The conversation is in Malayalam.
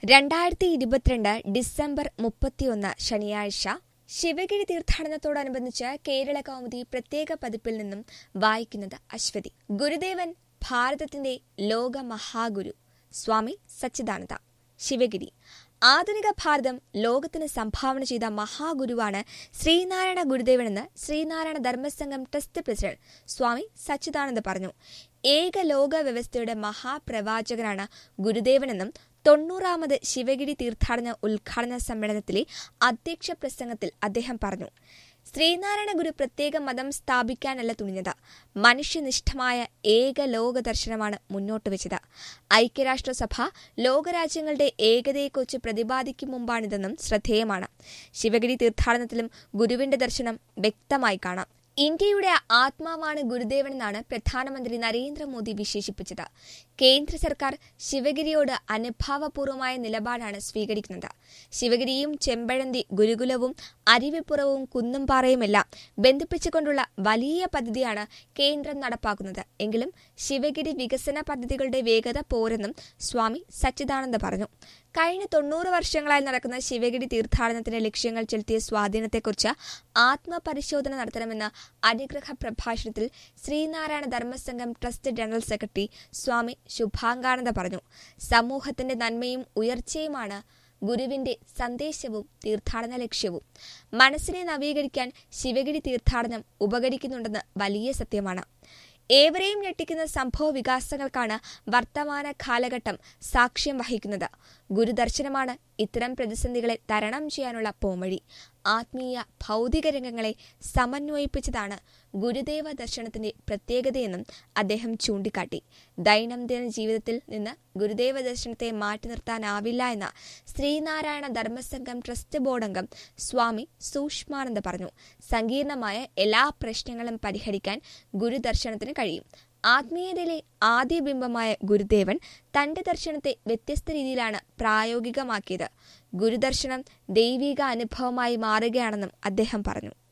രണ്ടായിരത്തി ഇരുപത്തിരണ്ട് ഡിസംബർ മുപ്പത്തിയൊന്ന് ശനിയാഴ്ച ശിവഗിരി തീർത്ഥാടനത്തോടനുബന്ധിച്ച് കേരള കൗമുദി പ്രത്യേക പതിപ്പിൽ നിന്നും വായിക്കുന്നത് അശ്വതി ഗുരുദേവൻ ഭാരതത്തിന്റെ ലോക മഹാഗുരു സ്വാമി സച്ചിദാനന്ദ ശിവഗിരി ആധുനിക ഭാരതം ലോകത്തിന് സംഭാവന ചെയ്ത മഹാഗുരുവാണ് ശ്രീനാരായണ ഗുരുദേവനെന്ന് ശ്രീനാരായണ ധർമ്മസംഘം ട്രസ്റ്റ് പ്രസിഡന്റ് സ്വാമി സച്ചിദാനന്ദ പറഞ്ഞു ഏക ലോക വ്യവസ്ഥയുടെ മഹാപ്രവാചകനാണ് ഗുരുദേവനെന്നും തൊണ്ണൂറാമത് ശിവഗിരി തീർത്ഥാടന ഉദ്ഘാടന സമ്മേളനത്തിലെ അധ്യക്ഷ പ്രസംഗത്തിൽ അദ്ദേഹം പറഞ്ഞു ശ്രീനാരായണ ഗുരു പ്രത്യേക മതം സ്ഥാപിക്കാനല്ല തുനിഞ്ഞത് മനുഷ്യനിഷ്ഠമായ ഏക ലോക ദർശനമാണ് മുന്നോട്ട് വെച്ചത് ഐക്യരാഷ്ട്രസഭ ലോകരാജ്യങ്ങളുടെ ഏകതയെക്കുറിച്ച് പ്രതിപാദിക്കും മുമ്പാണിതെന്നും ശ്രദ്ധേയമാണ് ശിവഗിരി തീർത്ഥാടനത്തിലും ഗുരുവിന്റെ ദർശനം വ്യക്തമായി കാണാം ഇന്ത്യയുടെ ആത്മാവാണ് ഗുരുദേവനെന്നാണ് പ്രധാനമന്ത്രി നരേന്ദ്രമോദി വിശേഷിപ്പിച്ചത് കേന്ദ്ര സർക്കാർ ശിവഗിരിയോട് അനുഭാവപൂർവമായ നിലപാടാണ് സ്വീകരിക്കുന്നത് ശിവഗിരിയും ചെമ്പഴന്തി ഗുരുകുലവും അരുവിപ്പുറവും കുന്നുംപാറയുമെല്ലാം ബന്ധിപ്പിച്ചുകൊണ്ടുള്ള വലിയ പദ്ധതിയാണ് കേന്ദ്രം നടപ്പാക്കുന്നത് എങ്കിലും ശിവഗിരി വികസന പദ്ധതികളുടെ വേഗത പോരെന്നും സ്വാമി സച്ചിദാനന്ദ പറഞ്ഞു കഴിഞ്ഞ തൊണ്ണൂറ് വർഷങ്ങളായി നടക്കുന്ന ശിവഗിരി തീർത്ഥാടനത്തിന്റെ ലക്ഷ്യങ്ങൾ ചെലുത്തിയ സ്വാധീനത്തെക്കുറിച്ച് ആത്മപരിശോധന നടത്തണമെന്ന് അനുഗ്രഹ പ്രഭാഷണത്തിൽ Sreenarayana Dharmasangham trust general secretary Swami Shubhangananda പറഞ്ഞു സമൂഹത്തിന്റെ നന്മയും ഉയർച്ചയുമാണ് ഗുരുവിന്റെ സന്ദേശവും തീർത്ഥാടന ലക്ഷ്യവും മനസ്സിനെ നവീകരിക്കാൻ ശിവഗിരി തീർത്ഥാടനം ഉപകരിക്കുന്നുണ്ടെന്ന് വലിയ സത്യമാണ് ഏവരെയും ഞെട്ടിക്കുന്ന സംഭവ വികാസങ്ങൾക്കാണ് വർത്തമാന കാലഘട്ടം സാക്ഷ്യം വഹിക്കുന്നത് ഗുരുദർശനമാണ് ഇത്തരം പ്രതിസന്ധികളെ തരണം ചെയ്യാനുള്ള പോംവഴി ആത്മീയ ഭൗതിക രംഗങ്ങളെ സമന്വയിപ്പിച്ചതാണ് ഗുരുദേവ ദർശനത്തിന്റെ പ്രത്യേകതയെന്നും അദ്ദേഹം ചൂണ്ടിക്കാട്ടി ദൈനംദിന ജീവിതത്തിൽ നിന്ന് ഗുരുദേവ ദർശനത്തെ മാറ്റി നിർത്താനാവില്ല എന്ന ശ്രീനാരായണ ധർമ്മസംഘം ട്രസ്റ്റ് ബോർഡ് അംഗം സ്വാമി സൂക്ഷ്മാനന്ദ പറഞ്ഞു സങ്കീർണമായ എല്ലാ പ്രശ്നങ്ങളും പരിഹരിക്കാൻ ഗുരുദർശനത്തിന് കഴിയും ആത്മീയതയിലെ ആദ്യ ബിംബമായ ഗുരുദേവൻ തന്റെ ദർശനത്തെ വ്യത്യസ്ത രീതിയിലാണ് പ്രായോഗികമാക്കിയത് ഗുരുദർശനം ദൈവിക അനുഭവമായി മാറുകയാണെന്നും അദ്ദേഹം പറഞ്ഞു